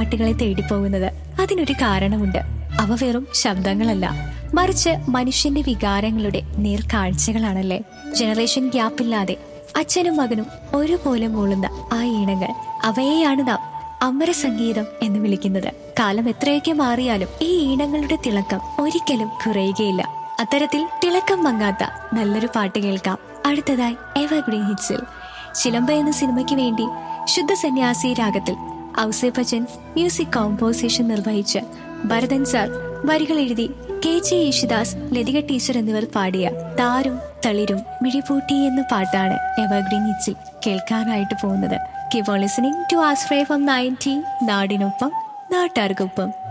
പാട്ടുകളെ തേടിപ്പോകുന്നത് അതിനൊരു കാരണമുണ്ട് അവ വെറും ശബ്ദങ്ങളല്ല മറിച്ച് മനുഷ്യന്റെ വികാരങ്ങളുടെ നേർക്കാഴ്ചകളാണല്ലേ ജനറേഷൻ ഗ്യാപ്പില്ലാതെ അച്ഛനും മകനും ഒരുപോലെ മൂളുന്ന ആ ഈണങ്ങൾ അവയെയാണ് നാം അമര സംഗീതം എന്ന് വിളിക്കുന്നത് കാലം എത്രയൊക്കെ മാറിയാലും ഈ ഈണങ്ങളുടെ തിളക്കം ഒരിക്കലും കുറയുകയില്ല അത്തരത്തിൽ തിളക്കം മങ്ങാത്ത നല്ലൊരു പാട്ട് കേൾക്കാം അടുത്തതായി എവർഗ്രീൻ ഹിറ്റ്സിൽ ചിലമ്പ എന്ന സിനിമയ്ക്ക് വേണ്ടി ശുദ്ധ സന്യാസി രാഗത്തിൽ ഔസേപ്പച്ചൻ മ്യൂസിക് കോമ്പോസിഷൻ നിർവഹിച്ച് ഭരതൻ സാർ വരികൾ എഴുതി K J Yesudas Lathika teacher എന്നിവർ പാടിയ താരും തളിരും മിഴിപൂട്ടി എന്ന പാട്ടാണ് എവർഗ്രീൻ ഹിറ്റ്സിൽ കേൾക്കാനായിട്ട് പോകുന്നത് കീപ് ഓൺ ലിസണിംഗ് ടു ആസ്ഫ്രേ ഫ്രം നയൻറ്റി നാടിനൊപ്പം നാട്ടാർക്കൊപ്പം